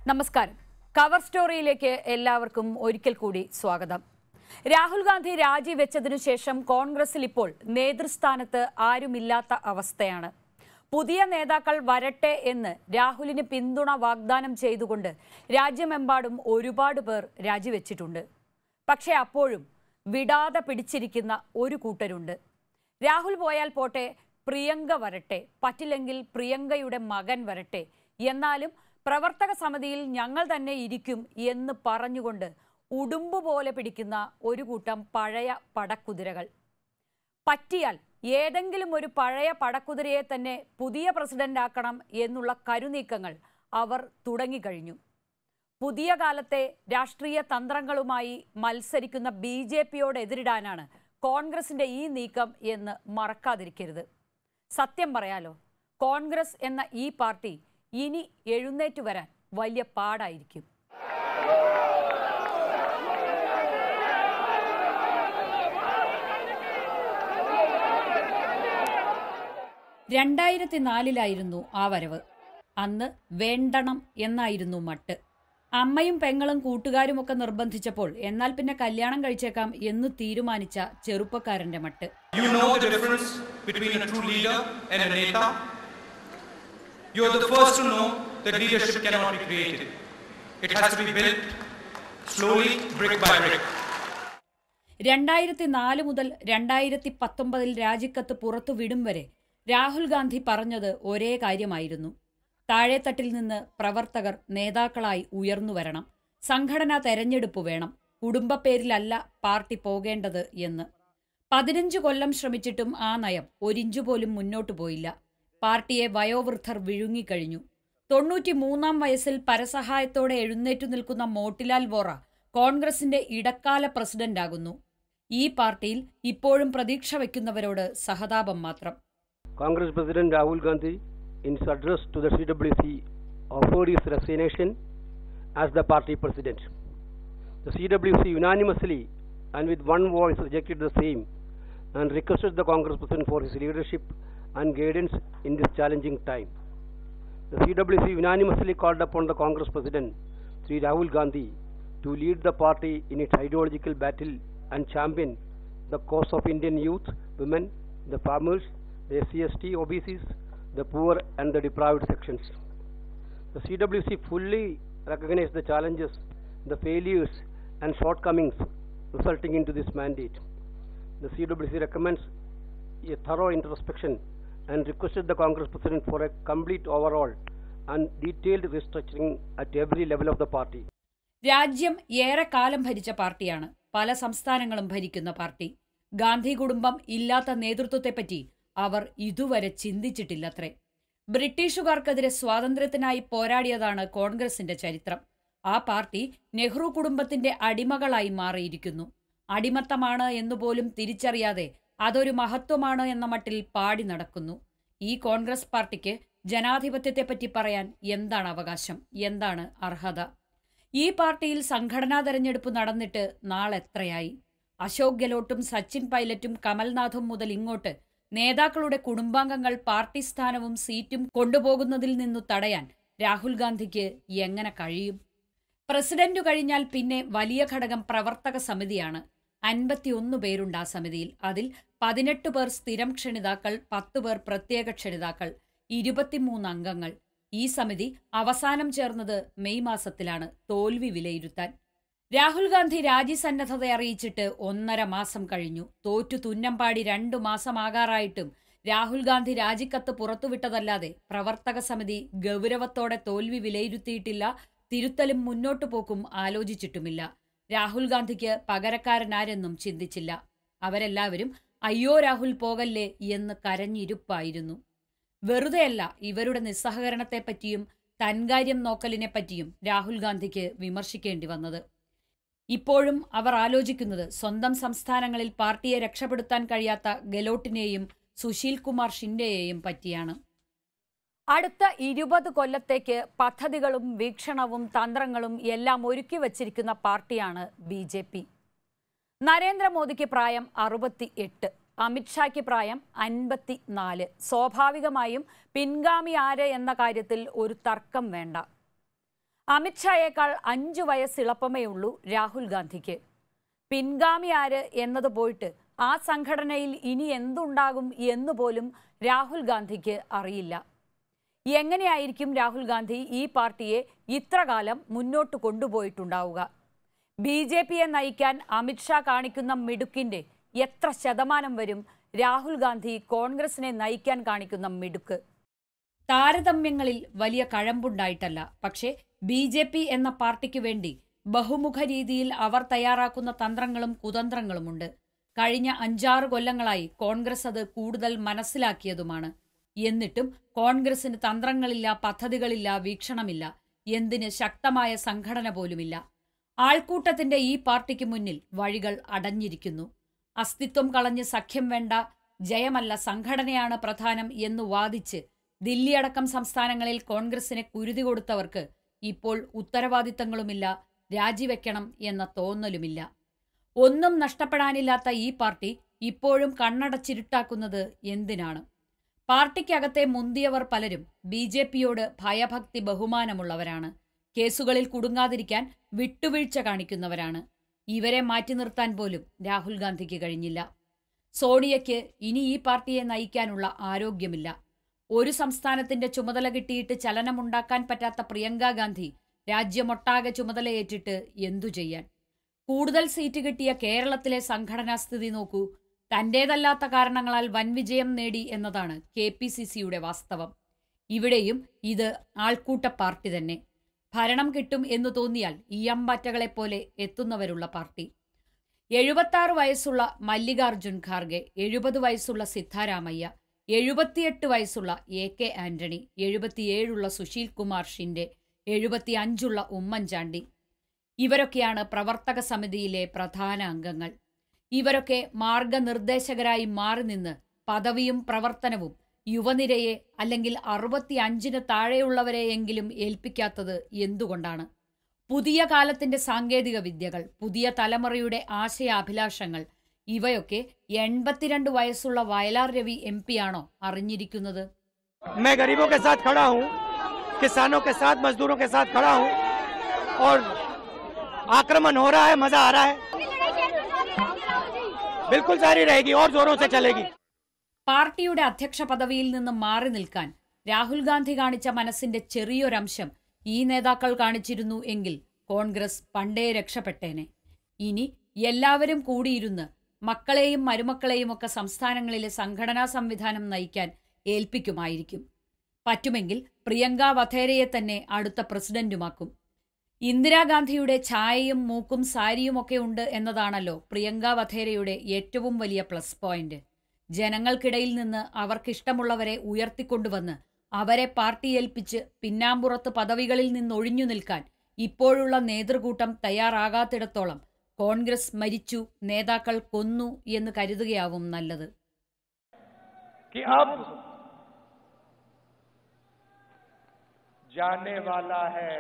നമസ്കാരം കവർ സ്റ്റോറിയിലേക്ക് എല്ലാവർക്കും ഒരിക്കൽ കൂടി സ്വാഗതം രാഹുൽ ഗാന്ധി രാജിവെച്ചതിനു ശേഷം കോൺഗ്രസിൽ ഇപ്പോൾ നേതൃസ്ഥാനത്ത് ആരുമില്ലാത്ത അവസ്ഥയാണ് പുതിയ നേതാക്കൾ വരട്ടെ എന്ന് രാഹുലിന് പിന്തുണ വാഗ്ദാനം ചെയ്തുകൊണ്ട് രാജ്യമെമ്പാടും ഒരുപാട് പേർ രാജിവെച്ചിട്ടുണ്ട് പക്ഷേ അപ്പോഴും വിടാതെ പിടിച്ചിരിക്കുന്ന ഒരു കൂട്ടരുണ്ട് രാഹുൽ പോയാൽ പോട്ടെ പ്രിയങ്ക വരട്ടെ പറ്റില്ലെങ്കിൽ പ്രിയങ്കയുടെ മകൻ വരട്ടെ എന്നാലും പ്രവർത്തക സമിതിയിൽ ഞങ്ങൾ തന്നെ ഇരിക്കും എന്ന് പറഞ്ഞുകൊണ്ട് ഉടുമ്പ് പോലെ പിടിക്കുന്ന ഒരു കൂട്ടം പഴയ പടക്കുതിരകൾ പറ്റിയാൽ ഏതെങ്കിലും ഒരു പഴയ പടക്കുതിരയെ തന്നെ പുതിയ പ്രസിഡന്റ് ആക്കണം എന്നുള്ള കരുനീക്കങ്ങൾ അവർ തുടങ്ങിക്കഴിഞ്ഞു പുതിയ കാലത്തെ രാഷ്ട്രീയ തന്ത്രങ്ങളുമായി മത്സരിക്കുന്ന ബി ജെ പിയോട് എതിരിടാനാണ് കോൺഗ്രസിന്റെ ഈ നീക്കം എന്ന് മറക്കാതിരിക്കരുത് സത്യം പറയാലോ കോൺഗ്രസ് എന്ന ഈ പാർട്ടി ഇനി എഴുന്നേറ്റ് വരാൻ വലിയ പാടായിരിക്കും രണ്ടായിരത്തി നാലിലായിരുന്നു ആ വരവ് അന്ന് വേണ്ടണം എന്നായിരുന്നു മട്ട് അമ്മയും പെങ്ങളും കൂട്ടുകാരുമൊക്കെ നിർബന്ധിച്ചപ്പോൾ എന്നാൽ പിന്നെ കല്യാണം കഴിച്ചേക്കാം എന്ന് തീരുമാനിച്ച ചെറുപ്പക്കാരന്റെ മട്ട് You know the difference between a true leader and a neta. You are the first to know that leadership cannot be created. It has to be built slowly, brick by brick. രണ്ടായിരത്തി നാല് മുതൽ രണ്ടായിരത്തി പത്തൊമ്പതിൽ രാജിക്കത്ത് പുറത്തു വിടും വരെ രാഹുൽ ഗാന്ധി പറഞ്ഞത് ഒരേ കാര്യമായിരുന്നു താഴെത്തട്ടിൽ നിന്ന് പ്രവർത്തകർ നേതാക്കളായി ഉയർന്നു വരണം സംഘടനാ തെരഞ്ഞെടുപ്പ് വേണം കുടുംബപ്പേരിലല്ല പാർട്ടി പോകേണ്ടത് എന്ന് പതിനഞ്ച് കൊല്ലം ശ്രമിച്ചിട്ടും ആ നയം ഒരിഞ്ചു പോലും മുന്നോട്ടു പോയില്ല പാർട്ടിയെ വയോവൃദ്ധർ വിഴുങ്ങിക്കഴിഞ്ഞു തൊണ്ണൂറ്റി മൂന്നാം വയസ്സിൽ പരസഹായത്തോടെ എഴുന്നേറ്റു നിൽക്കുന്ന മോട്ടിലാൽ വോറ കോൺഗ്രസിന്റെ ഇടക്കാല പ്രസിഡന്റാകുന്നു ഈ പാർട്ടിയിൽ ഇപ്പോഴും പ്രതീക്ഷ വയ്ക്കുന്നവരോട് സഹതാപം മാത്രം Congress President Rahul Gandhi, in his address to the CWC, offered his resignation as the party president. The CWC unanimously and with one voice rejected the same and requested the Congress President for his leadership and guidance in this challenging time. The CWC unanimously called upon the Congress President, Sri Rahul Gandhi, to lead the party in its ideological battle and champion the cause of Indian youth, women, the farmers, the SCST, OBCs, the poor and the deprived sections. The CWC fully recognized the challenges, the failures and shortcomings resulting into this mandate. The CWC recommends a thorough introspection and requested the Congress President for a complete overhaul and detailed restructuring at every level of the party. രാജ്യം ഏറെ കാലം ഭരിച്ച പാർട്ടിയാണ് പല സംസ്ഥാനങ്ങളും ഭരിക്കുന്ന party Gandhi കുടുംബം ഇല്ലാത്ത നേതൃത്വത്തെപ്പറ്റി അവർ ഇതുവരെ ചിന്തിച്ചിട്ടില്ലത്രേ ബ്രിട്ടീഷുകാർക്കെതിരെ സ്വാതന്ത്ര്യത്തിനായി പോരാടിയതാണ് കോൺഗ്രസിന്റെ ചരിത്രം ആ പാർട്ടി നെഹ്റു കുടുംബത്തിന്റെ അടിമകളായി മാറിയിരിക്കുന്നു അടിമത്തമാണ് എന്നുപോലും തിരിച്ചറിയാതെ അതൊരു മഹത്വമാണ് എന്ന മട്ടിൽ പാടി നടക്കുന്നു ഈ കോൺഗ്രസ് പാർട്ടിക്ക് ജനാധിപത്യത്തെപ്പറ്റി പറയാൻ എന്താണ് അവകാശം എന്താണ് അർഹത ഈ പാർട്ടിയിൽ സംഘടനാ തെരഞ്ഞെടുപ്പ് നടന്നിട്ട് നാളെത്രയായി അശോക് ഗെലോട്ടും സച്ചിൻ പൈലറ്റും കമൽനാഥും മുതൽ ഇങ്ങോട്ട് നേതാക്കളുടെ കുടുംബാംഗങ്ങൾ പാർട്ടി സ്ഥാനവും സീറ്റും കൊണ്ടുപോകുന്നതിൽ നിന്നു തടയാൻ രാഹുൽ ഗാന്ധിക്ക് എങ്ങനെ കഴിയും പ്രസിഡന്റ് കഴിഞ്ഞാൽ പിന്നെ വലിയ ഘടകം പ്രവർത്തക സമിതിയാണ് അൻപത്തിയൊന്ന് പേരുണ്ട് ആ സമിതിയിൽ അതിൽ പതിനെട്ട് പേർ സ്ഥിരം ക്ഷണിതാക്കൾ പത്ത് പേർ പ്രത്യേക ക്ഷണിതാക്കൾ ഇരുപത്തിമൂന്ന് അംഗങ്ങൾ ഈ സമിതി അവസാനം ചേർന്നത് മെയ് മാസത്തിലാണ് തോൽവി വിലയിരുത്താൻ രാഹുൽ ഗാന്ധി രാജിസന്നദ്ധത അറിയിച്ചിട്ട് ഒന്നര മാസം കഴിഞ്ഞു തോറ്റു തുന്നമ്പാടി രണ്ടു മാസമാകാറായിട്ടും രാഹുൽ ഗാന്ധി രാജിക്കത്ത് പുറത്തുവിട്ടതല്ലാതെ പ്രവർത്തക സമിതി ഗൗരവത്തോടെ തോൽവി വിലയിരുത്തിയിട്ടില്ല തിരുത്തലും മുന്നോട്ടു പോക്കും ആലോചിച്ചിട്ടുമില്ല രാഹുൽ ഗാന്ധിക്ക് പകരക്കാരനാരെന്നും ചിന്തിച്ചില്ല അവരെല്ലാവരും അയ്യോ രാഹുൽ പോകല്ലേ എന്ന് കരഞ്ഞിരുപ്പായിരുന്നു വെറുതെയല്ല ഇവരുടെ നിസ്സഹകരണത്തെപ്പറ്റിയും തൻകാര്യം നോക്കലിനെപ്പറ്റിയും രാഹുൽ ഗാന്ധിക്ക് വിമർശിക്കേണ്ടി വന്നത് ഇപ്പോഴും അവർ ആലോചിക്കുന്നത് സ്വന്തം സംസ്ഥാനങ്ങളിൽ പാർട്ടിയെ രക്ഷപ്പെടുത്താൻ കഴിയാത്ത ഗെലോട്ടിനെയും സുശീൽ കുമാർ ഷിൻഡെയെയും പറ്റിയാണ് അടുത്ത ഇരുപത് കൊല്ലത്തേക്ക് പദ്ധതികളും വീക്ഷണവും തന്ത്രങ്ങളും എല്ലാം ഒരുക്കി വച്ചിരിക്കുന്ന പാർട്ടിയാണ് ബി ജെ പി നരേന്ദ്രമോദിക്ക് പ്രായം അറുപത്തി എട്ട് അമിത്ഷായ്ക്ക് പ്രായം അൻപത്തി നാല് സ്വാഭാവികമായും പിൻഗാമി ആര് എന്ന കാര്യത്തിൽ ഒരു തർക്കം വേണ്ട അമിത്ഷായേക്കാൾ അഞ്ചു വയസ്സിളപ്പമേ ഉള്ളൂ രാഹുൽ ഗാന്ധിക്ക് പിൻഗാമി ആര് എന്നത് പോയിട്ട് ആ സംഘടനയിൽ ഇനി എന്തുണ്ടാകും എന്ന് പോലും രാഹുൽ ഗാന്ധിക്ക് അറിയില്ല എങ്ങനെയായിരിക്കും രാഹുൽ ഗാന്ധി ഈ പാർട്ടിയെ ഇത്രകാലം മുന്നോട്ട് കൊണ്ടുപോയിട്ടുണ്ടാവുക ബി ജെ പിയെ നയിക്കാൻ അമിത്ഷാ കാണിക്കുന്ന മിടുക്കിന്റെ എത്ര ശതമാനം വരും രാഹുൽ ഗാന്ധി കോൺഗ്രസിനെ നയിക്കാൻ കാണിക്കുന്ന മിടുക്ക് താരതമ്യങ്ങളിൽ വലിയ കഴമ്പുണ്ടായിട്ടല്ല പക്ഷേ ബി ജെ പി എന്ന പാർട്ടിക്ക് വേണ്ടി ബഹുമുഖ രീതിയിൽ അവർ തയ്യാറാക്കുന്ന തന്ത്രങ്ങളും കുതന്ത്രങ്ങളുമുണ്ട് കഴിഞ്ഞ അഞ്ചാറ് കൊല്ലങ്ങളായി കോൺഗ്രസ് അത് കൂടുതൽ മനസ്സിലാക്കിയതുമാണ് എന്നിട്ടും കോൺഗ്രസിന് തന്ത്രങ്ങളില്ല പദ്ധതികളില്ല വീക്ഷണമില്ല എന്തിന് ശക്തമായ സംഘടന പോലുമില്ല ആൾക്കൂട്ടത്തിന്റെ ഈ പാർട്ടിക്ക് മുന്നിൽ വഴികൾ അടഞ്ഞിരിക്കുന്നു അസ്തിത്വം കളഞ്ഞ് സഖ്യം വേണ്ട ജയമല്ല സംഘടനയാണ് പ്രധാനം എന്ന് വാദിച്ച് ദില്ലിയടക്കം സംസ്ഥാനങ്ങളിൽ കോൺഗ്രസിനെ കുരുതി കൊടുത്തവർക്ക് ഇപ്പോൾ ഉത്തരവാദിത്തങ്ങളുമില്ല രാജിവെക്കണം എന്ന തോന്നലുമില്ല ഒന്നും നഷ്ടപ്പെടാനില്ലാത്ത ഈ പാർട്ടി ഇപ്പോഴും കണ്ണടച്ചിരുട്ടാക്കുന്നത് എന്തിനാണ് പാർട്ടിക്കകത്തെ മുന്തിയവർ പലരും ബി ജെ പിയോട് ഭയഭക്തി ബഹുമാനമുള്ളവരാണ് കേസുകളിൽ കുടുങ്ങാതിരിക്കാൻ വിട്ടുവീഴ്ച കാണിക്കുന്നവരാണ് ഇവരെ മാറ്റി നിർത്താൻ പോലും രാഹുൽ ഗാന്ധിക്ക് കഴിഞ്ഞില്ല സോണിയയ്ക്ക് ഇനി ഈ പാർട്ടിയെ നയിക്കാനുള്ള ആരോഗ്യമില്ല ഒരു സംസ്ഥാനത്തിന്റെ ചുമതല കിട്ടിയിട്ട് ചലനമുണ്ടാക്കാൻ പറ്റാത്ത പ്രിയങ്ക ഗാന്ധി രാജ്യമൊട്ടാകെ ചുമതലയേറ്റിട്ട് എന്തു ചെയ്യാൻ കൂടുതൽ സീറ്റ് കിട്ടിയ കേരളത്തിലെ സംഘടനാ സ്ഥിതി നോക്കൂ തന്റേതല്ലാത്ത കാരണങ്ങളാൽ വൻ വിജയം നേടി എന്നതാണ് കെ പി സി സിയുടെ വാസ്തവം ഇവിടെയും ഇത് ആൾക്കൂട്ട പാർട്ടി തന്നെ ഭരണം കിട്ടും എന്ന് തോന്നിയാൽ ഈയമ്പാറ്റകളെപ്പോലെ എത്തുന്നവരുള്ള പാർട്ടി എഴുപത്താറ് വയസ്സുള്ള മല്ലികാർജുൻ ഖാർഗെ എഴുപത് വയസ്സുള്ള സിദ്ധാരാമയ്യ എഴുപത്തിയെട്ട് വയസ്സുള്ള എ കെ ആന്റണി എഴുപത്തിയേഴുള്ള സുശീൽ കുമാർ ഷിൻഡെ എഴുപത്തിയഞ്ചുള്ള ഉമ്മൻചാണ്ടി ഇവരൊക്കെയാണ് പ്രവർത്തക സമിതിയിലെ പ്രധാന അംഗങ്ങൾ ഇവരൊക്കെ മാർഗനിർദ്ദേശകരായി മാറി നിന്ന് പദവിയും പ്രവർത്തനവും യുവനിരയെ അല്ലെങ്കിൽ അറുപത്തിയഞ്ചിന് താഴെയുള്ളവരെയെങ്കിലും ഏൽപ്പിക്കാത്തത് എന്തുകൊണ്ടാണ് പുതിയ കാലത്തിന്റെ സാങ്കേതിക വിദ്യകൾ പുതിയ തലമുറയുടെ ആശയാഭിലാഷങ്ങൾ ഇവയൊക്കെ എൺപത്തിരണ്ട് വയസ്സുള്ള വയലാർ രവി എം ആണോ അറിഞ്ഞിരിക്കുന്നത് मैं गरीबों के साथ खड़ा हूँ किसानों के साथ मजदूरों के साथ खड़ा हूँ और आक्रमण हो रहा है मजा आ रहा है बिल्कुल जारी रहेगी और जोरों से चलेगी പാർട്ടിയുടെ അധ്യക്ഷ പദവിയിൽ നിന്ന് മാറി നിൽക്കാൻ രാഹുൽ ഗാന്ധി കാണിച്ച മനസ്സിന്റെ ചെറിയൊരംശം ഈ നേതാക്കൾ കാണിച്ചിരുന്നു എങ്കിൽ കോൺഗ്രസ് പണ്ടേ രക്ഷപ്പെട്ടേനെ ഇനി എല്ലാവരും കൂടിയിരുന്ന് മക്കളെയും മരുമക്കളെയും ഒക്കെ സംസ്ഥാനങ്ങളിലെ സംഘടനാ സംവിധാനം നയിക്കാൻ ഏൽപ്പിക്കുമായിരിക്കും പറ്റുമെങ്കിൽ പ്രിയങ്ക വധേരയെ തന്നെ അടുത്ത പ്രസിഡന്റുമാക്കും ഇന്ദിരാഗാന്ധിയുടെ ഛായയും മൂക്കും സാരിയുമൊക്കെ ഉണ്ട് എന്നതാണല്ലോ പ്രിയങ്ക വധേരയുടെ ഏറ്റവും വലിയ പ്ലസ് പോയിന്റ് ജനങ്ങൾക്കിടയിൽ നിന്ന് അവർക്കിഷ്ടമുള്ളവരെ ഉയർത്തിക്കൊണ്ടുവന്ന് അവരെ പാർട്ടി ഏൽപ്പിച്ച് പിന്നാമ്പുറത്ത് പദവികളിൽ നിന്നൊഴിഞ്ഞു നിൽക്കാൻ ഇപ്പോഴുള്ള നേതൃകൂട്ടം തയ്യാറാകാത്തിടത്തോളം കോൺഗ്രസ് മരിച്ചു നേതാക്കൾ കൊന്നു എന്ന് കരുതുകയാവും നല്ലത് कि अब जाने वाला है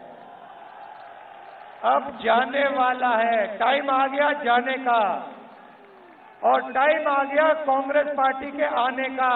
अब जाने वाला है टाइम आ गया जाने का और टाइम आ गया कांग्रेस पार्टी के आने का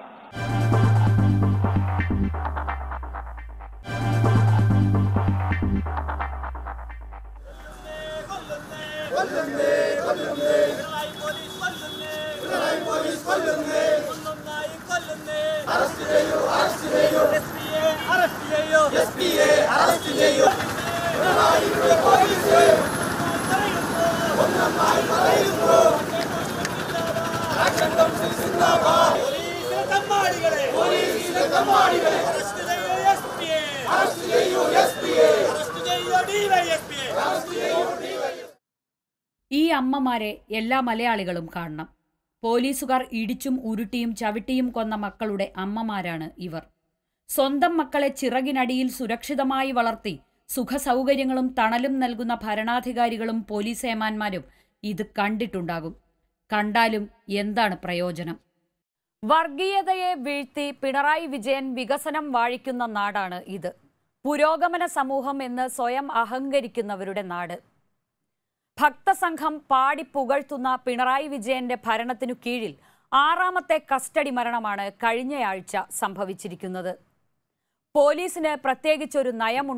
ഈ അമ്മമാരെ എല്ലാ മലയാളികളും കാണണം പോലീസുകാർ ഇടിച്ചും ഉരുട്ടിയും ചവിട്ടിയും കൊന്ന മക്കളുടെ അമ്മമാരാണ് ഇവർ സ്വന്തം മക്കളെ ചിറകിനടിയിൽ സുരക്ഷിതമായി വളർത്തി സുഖസൗകര്യങ്ങളും തണലും നൽകുന്ന ഭരണാധികാരികളും പോലീസ് ഏമാന്മാരും ഇത് കണ്ടിട്ടുണ്ടാകും കണ്ടാലും എന്താണ് പ്രയോജനം വർഗീയതയെ വീഴ്ത്തി പിണറായി വിജയൻ വികസനം വാഴിക്കുന്ന നാടാണ് ഇത് പുരോഗമന സമൂഹം എന്ന് സ്വയം അഹങ്കരിക്കുന്നവരുടെ നാട് ഭക്തസംഘം പാടി പുകഴ്ത്തുന്ന പിണറായി വിജയന്റെ ഭരണത്തിനു കീഴിൽ ആറാമത്തെ കസ്റ്റഡി മരണമാണ് കഴിഞ്ഞയാഴ്ച സംഭവിച്ചിരിക്കുന്നത് പോലീസിന് പ്രത്യേകിച്ചൊരു നയമുണ്ടോ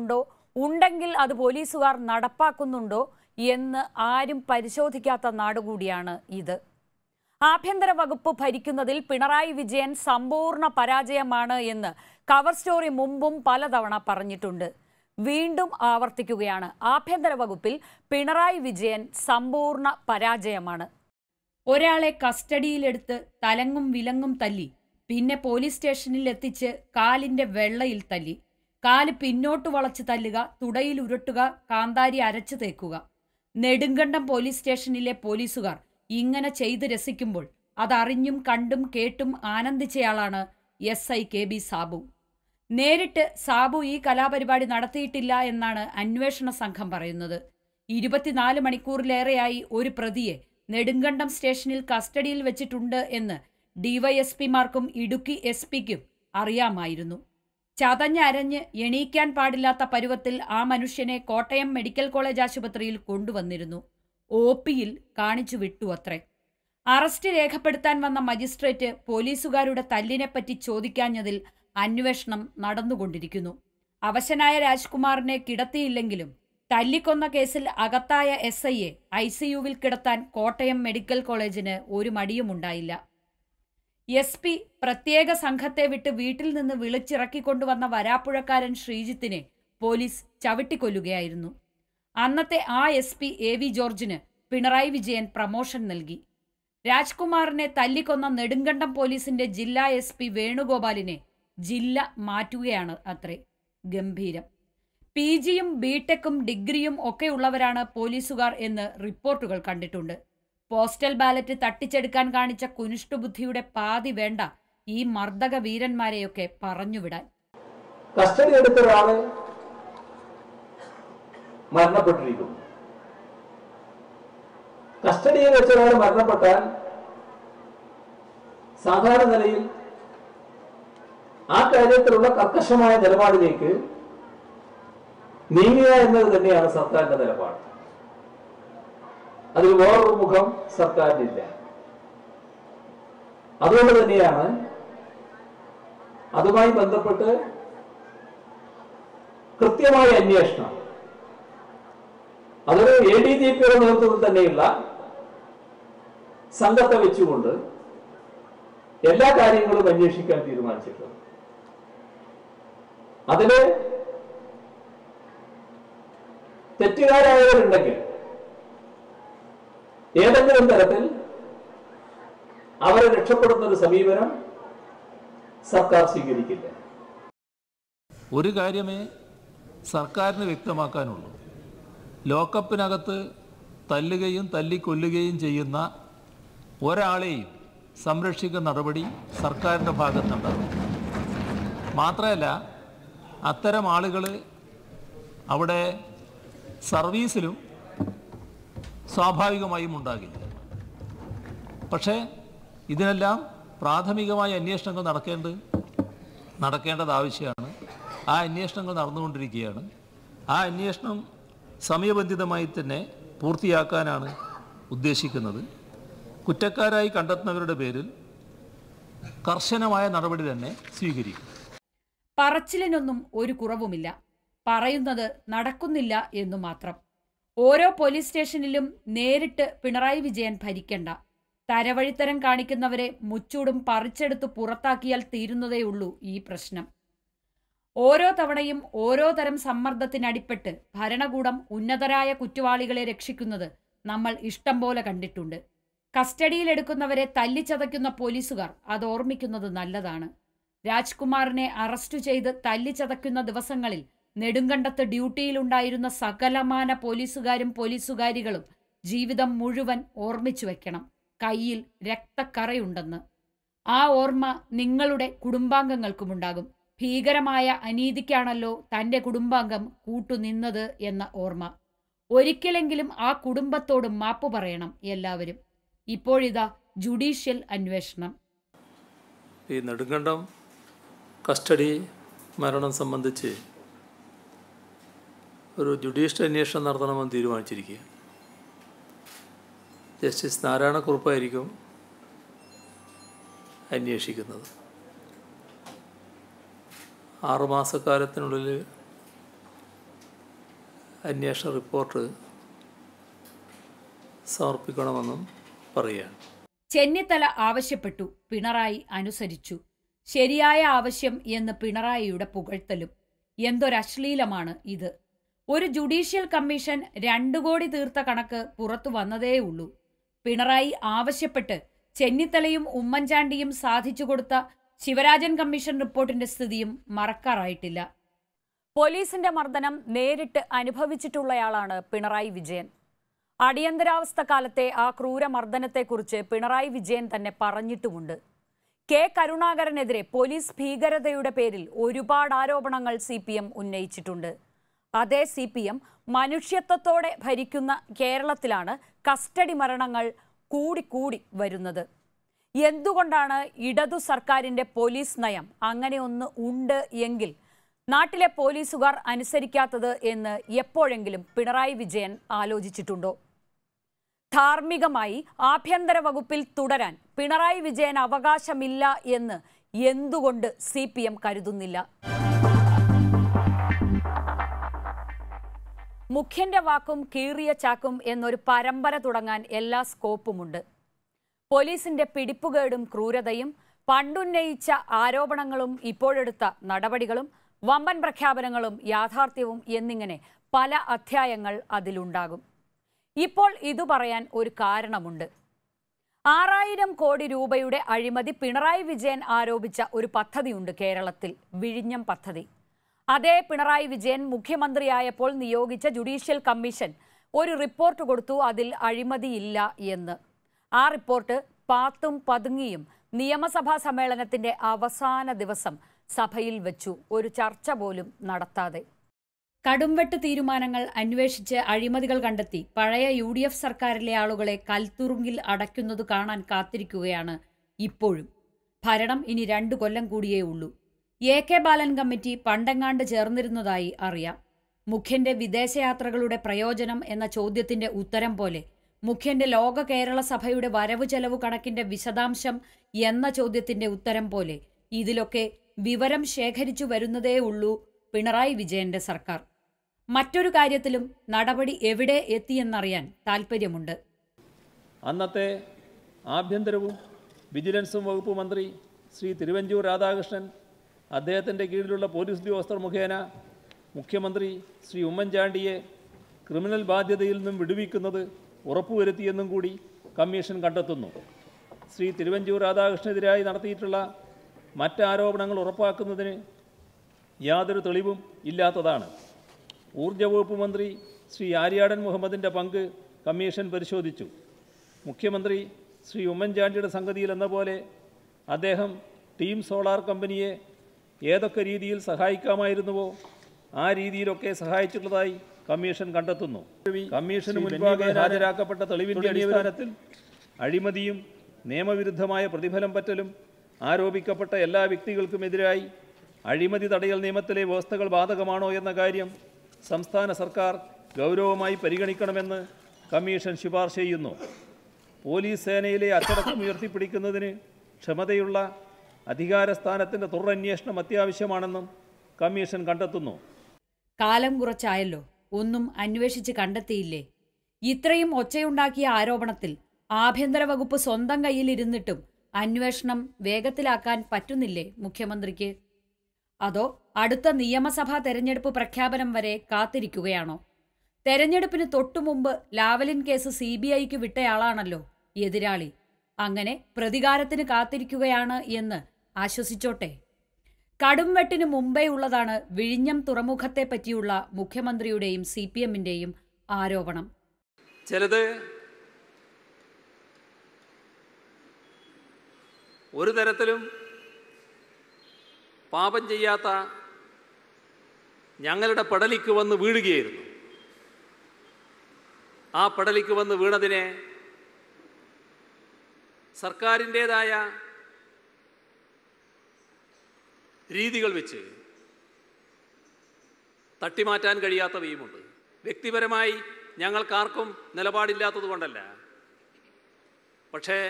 ഉണ്ടെങ്കിൽ അത് പോലീസുകാർ നടപ്പാക്കുന്നുണ്ടോ എന്ന് ആരും പരിശോധിക്കാത്ത നാടുകൂടിയാണ് ഇത് ആഭ്യന്തര വകുപ്പ് ഭരിക്കുന്നതിൽ പിണറായി വിജയൻ സമ്പൂർണ്ണ പരാജയമാണ് എന്ന് കവർ സ്റ്റോറി മുമ്പും പലതവണ പറഞ്ഞിട്ടുണ്ട് വീണ്ടും ആവർത്തിക്കുകയാണ് ആഭ്യന്തര വകുപ്പിൽ പിണറായി വിജയൻ സമ്പൂർണ്ണ പരാജയമാണ് ഒരാളെ കസ്റ്റഡിയിലെടുത്ത് തലങ്ങും വിലങ്ങും തല്ലി പിന്നെ പോലീസ് സ്റ്റേഷനിൽ എത്തിച്ച് കാലിന്റെ വെള്ളയിൽ തല്ലി കാല് പിന്നോട്ട് വളച്ച് തല്ലുക തുടയിൽ ഉരുട്ടുക കാന്താരി അരച്ചു തേക്കുക നെടുങ്കണ്ടം പോലീസ് സ്റ്റേഷനിലെ പോലീസുകാർ ഇങ്ങനെ ചെയ്ത് രസിക്കുമ്പോൾ അതറിഞ്ഞും കണ്ടും കേട്ടും ആനന്ദിച്ചയാളാണ് S I K B Sabu നേരിട്ട് സാബു ഈ കലാപരിപാടി നടത്തിയിട്ടില്ല എന്നാണ് അന്വേഷണ സംഘം പറയുന്നത് ഇരുപത്തിനാല് മണിക്കൂറിലേറെയായി ഒരു പ്രതിയെ നെടുങ്കണ്ടം സ്റ്റേഷനിൽ കസ്റ്റഡിയിൽ വെച്ചിട്ടുണ്ട് എന്ന് ഡിവൈഎസ്പിമാർക്കും ഇടുക്കി എസ് പിക്കും അറിയാമായിരുന്നു ചതഞ്ഞരഞ്ഞ് എണീക്കാൻ പാടില്ലാത്ത പരുവത്തിൽ ആ മനുഷ്യനെ കോട്ടയം മെഡിക്കൽ കോളേജ് ആശുപത്രിയിൽ കൊണ്ടുവന്നിരുന്നു ഒ പിയിൽ കാണിച്ചു വിട്ടു അത്രേ അറസ്റ്റ് രേഖപ്പെടുത്താൻ വന്ന മജിസ്ട്രേറ്റ് പോലീസുകാരുടെ തല്ലിനെപ്പറ്റി ചോദിക്കാഞ്ഞതിൽ അന്വേഷണം നടന്നുകൊണ്ടിരിക്കുന്നു അവശനായ രാജ്കുമാറിനെ കിടത്തിയില്ലെങ്കിലും തല്ലിക്കൊന്ന കേസിൽ അകത്തായ എസ് ഐയെ ഐ സിയുവിൽ കിടത്താൻ കോട്ടയം മെഡിക്കൽ കോളേജിന് ഒരു മടിയുമുണ്ടായില്ല എസ് പി പ്രത്യേക സംഘത്തെ വിട്ട് വീട്ടിൽ നിന്ന് വിളിച്ചിറക്കിക്കൊണ്ടുവന്ന വരാപ്പുഴക്കാരൻ ശ്രീജിത്തിനെ പോലീസ് ചവിട്ടിക്കൊല്ലുകയായിരുന്നു അന്നത്തെ ആ എസ് പി എ വി ജോർജിന് പിണറായി വിജയൻ പ്രമോഷൻ നൽകി രാജ്കുമാറിനെ തല്ലിക്കൊന്ന നെടുങ്കണ്ടം പോലീസിന്റെ ജില്ലാ എസ് പി വേണുഗോപാലിനെ ജില്ല മാറ്റുകയാണ് അത്രേ ഗംഭീരം പി ജിയും ബിടെക്കും ഡിഗ്രിയും ഒക്കെ ഉള്ളവരാണ് പോലീസുകാർ എന്ന് റിപ്പോർട്ടുകൾ കണ്ടിട്ടുണ്ട് പോസ്റ്റൽ ബാലറ്റ് തട്ടിച്ചെടുക്കാൻ കാണിച്ച കുനിഷ്ടുബുദ്ധിയുടെ പാതി വേണ്ട ഈ മർദ്ദക വീരന്മാരെയൊക്കെ പറഞ്ഞുവിടാൻ കസ്റ്റഡി എടുത്ത ഒരാള് മരണപ്പെട്ടിരിക്കുന്നു കസ്റ്റഡിയിൽ വെച്ച ഒരാൾ മരണപ്പെട്ടാൽ സാധാരണ നിലയിൽ ആ കാര്യത്തിലുള്ള കർക്കശമായ നിലപാടിലേക്ക് നീങ്ങുക എന്നത് തന്നെയാണ് സർക്കാരിന്റെ നിലപാട് അതിൽ വേറൊരു മുഖം സർക്കാരിനില്ല അതുകൊണ്ട് തന്നെയാണ് അതുമായി ബന്ധപ്പെട്ട് കൃത്യമായ അന്വേഷണം അതൊരു എ ഡി ജി പിയുടെ നേതൃത്വത്തിൽ തന്നെയുള്ള സംഘത്തെ വെച്ചുകൊണ്ട് എല്ലാ കാര്യങ്ങളും അന്വേഷിക്കാൻ തീരുമാനിച്ചിട്ടുണ്ട് അതില് തെറ്റുകാരായവരുണ്ടെങ്കിൽ ഏതെങ്കിലും തരത്തിൽ അവരെ രക്ഷപ്പെടുന്ന ഒരു സമീപനം സർക്കാർ സ്വീകരിക്കില്ല ഒരു കാര്യമേ സർക്കാരിന് വ്യക്തമാക്കാനുള്ളൂ ലോക്കപ്പിനകത്ത് തല്ലുകയും തല്ലിക്കൊല്ലുകയും ചെയ്യുന്ന ഒരാളെയും സംരക്ഷിക്കുന്ന നടപടി സർക്കാരിൻ്റെ ഭാഗത്തുണ്ടാകും മാത്രമല്ല അത്തരം ആളുകൾ അവിടെ സർവീസിലും സ്വാഭാവികമായും ഉണ്ടാകില്ല പക്ഷേ ഇതിനെല്ലാം പ്രാഥമികമായ അന്വേഷണങ്ങൾ നടക്കേണ്ടത് നടക്കേണ്ടത് ആവശ്യമാണ് ആ അന്വേഷണങ്ങൾ നടന്നുകൊണ്ടിരിക്കുകയാണ് ആ അന്വേഷണം സമയബന്ധിതമായി തന്നെ പൂർത്തിയാക്കാനാണ് ഉദ്ദേശിക്കുന്നത് കുറ്റക്കാരായി കണ്ടെത്തുന്നവരുടെ പേരിൽ കർശനമായ നടപടി തന്നെ സ്വീകരിക്കും പറച്ചിലിനൊന്നും ഒരു കുറവുമില്ല പറയുന്നത് നടക്കുന്നില്ല എന്നു മാത്രം ഓരോ പോലീസ് സ്റ്റേഷനിലും നേരിട്ട് പിണറായി വിജയൻ ഭരിക്കണ്ട തരവഴിത്തരം കാണിക്കുന്നവരെ മുച്ചൂടും പറിച്ചെടുത്ത് പുറത്താക്കിയാൽ തീരുന്നതേയുള്ളൂ ഈ പ്രശ്നം ഓരോ തവണയും ഓരോ തരം സമ്മർദ്ദത്തിനടിപ്പെട്ട് ഭരണകൂടം ഉന്നതരായ കുറ്റവാളികളെ രക്ഷിക്കുന്നത് നമ്മൾ ഇഷ്ടം പോലെ കണ്ടിട്ടുണ്ട് കസ്റ്റഡിയിലെടുക്കുന്നവരെ തല്ലിച്ചതയ്ക്കുന്ന പോലീസുകാർ അത് ഓർമ്മിക്കുന്നത് നല്ലതാണ് രാജ്കുമാറിനെ അറസ്റ്റ് ചെയ്ത് തല്ലിച്ചതയ്ക്കുന്ന ദിവസങ്ങളിൽ നെടുങ്കണ്ടത്ത് ഡ്യൂട്ടിയിലുണ്ടായിരുന്ന സകലമാന പോലീസുകാരും പോലീസുകാരികളും ജീവിതം മുഴുവൻ ഓർമ്മിച്ചു വെക്കണം കയ്യിൽ രക്തക്കറയുണ്ടെന്ന് ആ ഓർമ്മ നിങ്ങളുടെ കുടുംബാംഗങ്ങൾക്കുമുണ്ടാകും ഭീകരമായ അനീതിക്കാണല്ലോ തന്റെ കുടുംബാംഗം കൂട്ടുനിന്നത് എന്ന ഓർമ്മ ഒരിക്കലെങ്കിലും ആ കുടുംബത്തോട് മാപ്പ് പറയണം എല്ലാവരും ഇപ്പോഴിതാ ജുഡീഷ്യൽ അന്വേഷണം ഈ നെടുങ്കണ്ടം കസ്റ്റഡി മരണം സംബന്ധിച്ച് ഒരു ജുഡീഷ്യൽ അന്വേഷണം നടത്തണമെന്ന് തീരുമാനിച്ചിരിക്കുക ജസ്റ്റിസ് നാരായണക്കുറുപ്പായിരിക്കും അന്വേഷിക്കുന്നത് ആറുമാസക്കാലത്തിനുള്ളിൽ അന്വേഷണ റിപ്പോർട്ട് സമർപ്പിക്കണമെന്നും പറയുകയാണ് ചെന്നിത്തല ആവശ്യപ്പെട്ടു പിണറായി അനുസരിച്ചു ശരിയായ ആവശ്യം എന്ന് പിണറായിയുടെ പുകഴ്ത്തലും എന്തൊരശ്ലീലമാണ് ഇത് ഒരു ജുഡീഷ്യൽ കമ്മീഷൻ രണ്ടു കോടി തീർത്ത കണക്ക് പുറത്തു വന്നതേയുള്ളൂ പിണറായി ആവശ്യപ്പെട്ട് ചെന്നിത്തലയും ഉമ്മൻചാണ്ടിയും സാധിച്ചു കൊടുത്ത ശിവരാജൻ കമ്മീഷൻ റിപ്പോർട്ടിന്റെ സ്ഥിതിയും മറക്കാറായിട്ടില്ല പോലീസിന്റെ മർദ്ദനം നേരിട്ട് അനുഭവിച്ചിട്ടുള്ളയാളാണ് പിണറായി വിജയൻ അടിയന്തരാവസ്ഥ കാലത്തെ ആ ക്രൂര മർദ്ദനത്തെക്കുറിച്ച് പിണറായി വിജയൻ തന്നെ പറഞ്ഞിട്ടുമുണ്ട് കെ കരുണാകരനെതിരെ പോലീസ് ഭീകരതയുടെ പേരിൽ ഒരുപാട് ആരോപണങ്ങൾ സി പി എം ഉന്നയിച്ചിട്ടുണ്ട് അതേ സി പി എം മനുഷ്യത്വത്തോടെ ഭരിക്കുന്ന കേരളത്തിലാണ് കസ്റ്റഡി മരണങ്ങൾ കൂടിക്കൂടി വരുന്നത് എന്തുകൊണ്ടാണ് ഇടതു സർക്കാരിന്റെ പോലീസ് നയം അങ്ങനെ ഒന്ന് ഉണ്ട് എങ്കിൽ നാട്ടിലെ പോലീസുകാർ അനുസരിക്കാത്തത് എന്ന് എപ്പോഴെങ്കിലും പിണറായി വിജയൻ ആലോചിച്ചിട്ടുണ്ടോ ധാർമ്മികമായി ആഭ്യന്തര വകുപ്പിൽ തുടരാൻ പിണറായി വിജയൻ അവകാശമില്ല എന്ന് എന്തുകൊണ്ട് സി പി എം കരുതുന്നില്ല മുഖ്യന്റെ വാക്കും കീറിയ ചാക്കും എന്നൊരു പരമ്പര തുടങ്ങാൻ എല്ലാ സ്കോപ്പുമുണ്ട് പോലീസിന്റെ പിടിപ്പുകേടും ക്രൂരതയും പണ്ടുന്നയിച്ച ആരോപണങ്ങളും ഇപ്പോഴെടുത്ത നടപടികളും വമ്പൻ പ്രഖ്യാപനങ്ങളും യാഥാർത്ഥ്യവും എന്നിങ്ങനെ പല അധ്യായങ്ങൾ അതിലുണ്ടാകും ഇപ്പോൾ ഇതു പറയാൻ ഒരു കാരണമുണ്ട് ആറായിരം കോടി രൂപയുടെ അഴിമതി പിണറായി വിജയൻ ആരോപിച്ച ഒരു പദ്ധതിയുണ്ട് കേരളത്തിൽ വിഴിഞ്ഞം പദ്ധതി അതേ പിണറായി വിജയൻ മുഖ്യമന്ത്രിയായപ്പോൾ നിയോഗിച്ച ജുഡീഷ്യൽ കമ്മീഷൻ ഒരു റിപ്പോർട്ട് കൊടുത്തു അതിൽ അഴിമതിയില്ല എന്ന് ആ റിപ്പോർട്ട് പാത്തും പതുങ്ങിയും നിയമസഭാ സമ്മേളനത്തിന്റെ അവസാന ദിവസം സഭയിൽ വെച്ചു ഒരു ചർച്ച പോലും നടത്താതെ കടുംവെട്ട് തീരുമാനങ്ങൾ അന്വേഷിച്ച് അഴിമതികൾ കണ്ടെത്തി പഴയ യു ഡി എഫ് സർക്കാരിലെ ആളുകളെ കൽത്തുറുങ്കിൽ അടയ്ക്കുന്നത് കാണാൻ കാത്തിരിക്കുകയാണ് ഇപ്പോഴും ഭരണം ഇനി രണ്ടു കൊല്ലം കൂടിയേ ഉള്ളൂ എ കെ ബാലൻ കമ്മിറ്റി പണ്ടെങ്ങാണ്ട് ചേർന്നിരുന്നതായി അറിയാം മുഖ്യന്റെ വിദേശയാത്രകളുടെ പ്രയോജനം എന്ന ചോദ്യത്തിന്റെ ഉത്തരം പോലെ മുഖ്യന്റെ ലോക കേരള സഭയുടെ വരവ് ചെലവ് കണക്കിന്റെ വിശദാംശം എന്ന ചോദ്യത്തിന്റെ ഉത്തരം പോലെ ഇതിലൊക്കെ വിവരം ശേഖരിച്ചു വരുന്നതേ ഉള്ളൂ പിണറായി വിജയന്റെ സർക്കാർ മറ്റൊരു കാര്യത്തിലും നടപടി എവിടെ എത്തിയെന്നറിയാൻ താൽപ്പര്യമുണ്ട് അന്നത്തെ ആഭ്യന്തരവും വിജിലൻസും വകുപ്പ് മന്ത്രി ശ്രീ തിരുവഞ്ചൂർ രാധാകൃഷ്ണൻ അദ്ദേഹത്തിൻ്റെ കീഴിലുള്ള പോലീസ് ഉദ്യോഗസ്ഥർ മുഖേന മുഖ്യമന്ത്രി ശ്രീ ഉമ്മൻചാണ്ടിയെ ക്രിമിനൽ ബാധ്യതയിൽ നിന്നും വിടുവിക്കുന്നത് ഉറപ്പുവരുത്തിയെന്നും കൂടി കമ്മീഷൻ കണ്ടെത്തുന്നു ശ്രീ തിരുവഞ്ചൂർ രാധാകൃഷ്ണനെതിരായി നടത്തിയിട്ടുള്ള മറ്റ് ആരോപണങ്ങൾ ഉറപ്പാക്കുന്നതിന് യാതൊരു തെളിവും ഇല്ലാത്തതാണ് ഊർജ്ജ വകുപ്പ് മന്ത്രി ശ്രീ ആര്യാടൻ മുഹമ്മദിൻ്റെ പങ്ക് കമ്മീഷൻ പരിശോധിച്ചു മുഖ്യമന്ത്രി ശ്രീ ഉമ്മൻചാണ്ടിയുടെ സംഗതിയിൽ എന്ന പോലെ അദ്ദേഹം ടീം സോളാർ കമ്പനിയെ ഏതൊക്കെ രീതിയിൽ സഹായിക്കാമായിരുന്നുവോ ആ രീതിയിലൊക്കെ സഹായിച്ചിട്ടുള്ളതായി കമ്മീഷൻ കണ്ടെത്തുന്നു കമ്മീഷന് മുൻപാകെ ഹാജരാക്കപ്പെട്ട തെളിവിൻ്റെ അടിസ്ഥാനത്തിൽ അഴിമതിയും നിയമവിരുദ്ധമായ പ്രതിഫലം പറ്റലും ആരോപിക്കപ്പെട്ട എല്ലാ വ്യക്തികൾക്കുമെതിരായി അഴിമതി തടയൽ നിയമത്തിലെ വ്യവസ്ഥകൾ ബാധകമാണോ എന്ന കാര്യം സംസ്ഥാന സർക്കാർ ഗൗരവമായി പരിഗണിക്കണമെന്ന് കമ്മീഷൻ ശുപാർശ ചെയ്യുന്നു പോലീസ് സേനയിലെ അച്ചടക്കം ഉയർത്തിപ്പിടിക്കുന്നതിന് ക്ഷമതയുള്ള അധികാരസ്ഥാനത്തിൻ്റെ തുടരന്വേഷണം അത്യാവശ്യമാണെന്നും കമ്മീഷൻ കണ്ടെത്തുന്നു കാലം കുറച്ചായല്ലോ ഒന്നും അന്വേഷിച്ച് കണ്ടെത്തിയില്ലേ ഇത്രയും ഒച്ചയുണ്ടാക്കിയ ആരോപണത്തിൽ ആഭ്യന്തര വകുപ്പ് സ്വന്തം കയ്യിലിരുന്നിട്ടും അന്വേഷണം വേഗത്തിലാക്കാൻ പറ്റുന്നില്ലേ മുഖ്യമന്ത്രിക്ക് അതോ അടുത്ത നിയമസഭാ തെരഞ്ഞെടുപ്പ് പ്രഖ്യാപനം വരെ കാത്തിരിക്കുകയാണോ തെരഞ്ഞെടുപ്പിന് തൊട്ടുമുമ്പ് ലാവലിൻ കേസ് സി ബി ഐക്ക് വിട്ടയാളാണല്ലോ എതിരാളി അങ്ങനെ പ്രതികാരത്തിന് കാത്തിരിക്കുകയാണ് എന്ന് ആശ്വസിച്ചോട്ടെ കടുംവെട്ടിന് മുമ്പേ ഉള്ളതാണ് വിഴിഞ്ഞം തുറമുഖത്തെ പറ്റിയുള്ള മുഖ്യമന്ത്രിയുടെയും സി പി എമ്മിന്റെയും ആരോപണം ചിലത് ഒരു തരത്തിലും പാപം ചെയ്യാത്ത ഞങ്ങളുടെ പടലിക്ക് വന്ന് വീഴുകയായിരുന്നു ആ പടലിക്ക് വന്ന് വീണതിനെ സർക്കാരിൻ്റേതായ രീതികൾ വെച്ച് തട്ടിമാറ്റാൻ കഴിയാത്തവയുമുണ്ട് വ്യക്തിപരമായി ഞങ്ങൾക്കാർക്കും നിലപാടില്ലാത്തത് കൊണ്ടല്ല പക്ഷേ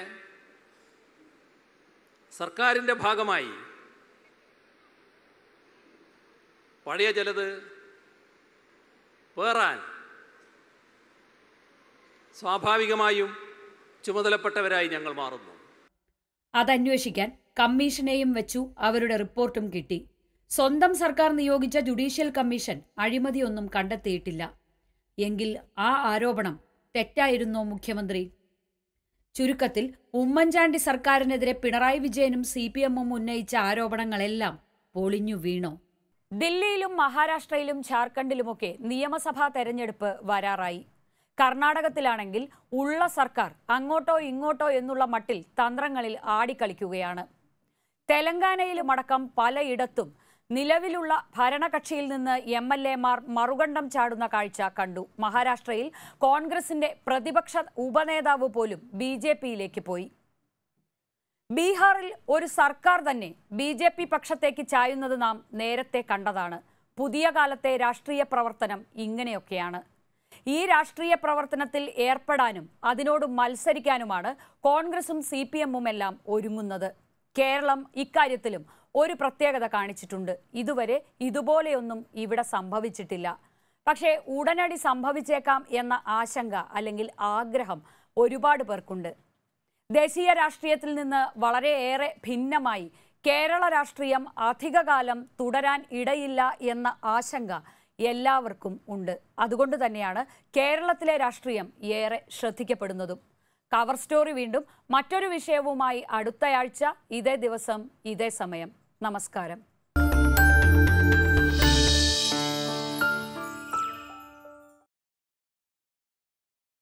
സർക്കാരിൻ്റെ ഭാഗമായി പഴയ ചിലത് പേറാൻ സ്വാഭാവികമായും ചുമതലപ്പെട്ടവരായി ഞങ്ങൾ മാറുന്നു അതന്വേഷിക്കാൻ കമ്മീഷനെയും വെച്ചു അവരുടെ റിപ്പോർട്ടും കിട്ടി സ്വന്തം സർക്കാർ നിയോഗിച്ച ജുഡീഷ്യൽ കമ്മീഷൻ അഴിമതിയൊന്നും കണ്ടെത്തിയിട്ടില്ല എങ്കിൽ ആ ആരോപണം തെറ്റായിരുന്നോ മുഖ്യമന്ത്രി ചുരുക്കത്തിൽ ഉമ്മൻചാണ്ടി സർക്കാരിനെതിരെ പിണറായി വിജയനും സി പി എമ്മും ഉന്നയിച്ച ആരോപണങ്ങളെല്ലാം പൊളിഞ്ഞു വീണോ ദില്ലിയിലും മഹാരാഷ്ട്രയിലും ഝാർഖണ്ഡിലുമൊക്കെ നിയമസഭാ തെരഞ്ഞെടുപ്പ് വരാറായി കർണാടകത്തിലാണെങ്കിൽ ഉള്ള സർക്കാർ അങ്ങോട്ടോ ഇങ്ങോട്ടോ എന്നുള്ള മട്ടിൽ തന്ത്രങ്ങളിൽ ആടിക്കളിക്കുകയാണ് തെലങ്കാനയിലുമടക്കം പലയിടത്തും നിലവിലുള്ള ഭരണകക്ഷിയിൽ നിന്ന് എം എൽ എമാർ മറുകണ്ഠം ചാടുന്ന കാഴ്ച കണ്ടു മഹാരാഷ്ട്രയിൽ കോൺഗ്രസിന്റെ പ്രതിപക്ഷ ഉപനേതാവ് പോലും ബി ജെ പിയിലേക്ക് പോയി ബീഹാറിൽ ഒരു സർക്കാർ തന്നെ ബി ജെ പി പക്ഷത്തേക്ക് ചായുന്നത് നാം നേരത്തെ കണ്ടതാണ് പുതിയ കാലത്തെ രാഷ്ട്രീയ പ്രവർത്തനം ഇങ്ങനെയൊക്കെയാണ് ഈ രാഷ്ട്രീയ പ്രവർത്തനത്തിൽ ഏർപ്പെടാനും അതിനോട് മത്സരിക്കാനുമാണ് കോൺഗ്രസും സി പി എമ്മും എല്ലാം ഒരുങ്ങുന്നത് കേരളം ഇക്കാര്യത്തിലും ഒരു പ്രത്യേകത കാണിച്ചിട്ടുണ്ട് ഇതുവരെ ഇതുപോലെയൊന്നും ഇവിടെ സംഭവിച്ചിട്ടില്ല പക്ഷേ ഉടനടി സംഭവിച്ചേക്കാം എന്ന ആശങ്ക അല്ലെങ്കിൽ ആഗ്രഹം ഒരുപാട് പേർക്കുണ്ട് ദേശീയ രാഷ്ട്രീയത്തിൽ നിന്ന് വളരെയേറെ ഭിന്നമായി കേരള രാഷ്ട്രീയം അധികകാലം തുടരാൻ ഇടയില്ല എന്ന ആശങ്ക എല്ലാവർക്കും ഉണ്ട് അതുകൊണ്ട് തന്നെയാണ് കേരളത്തിലെ രാഷ്ട്രീയം ഏറെ ശ്രദ്ധിക്കപ്പെടുന്നതും കവർ സ്റ്റോറി വീണ്ടും മറ്റൊരു വിഷയവുമായി അടുത്തയാഴ്ച ഇതേ ദിവസം ഇതേ സമയം നമസ്കാരം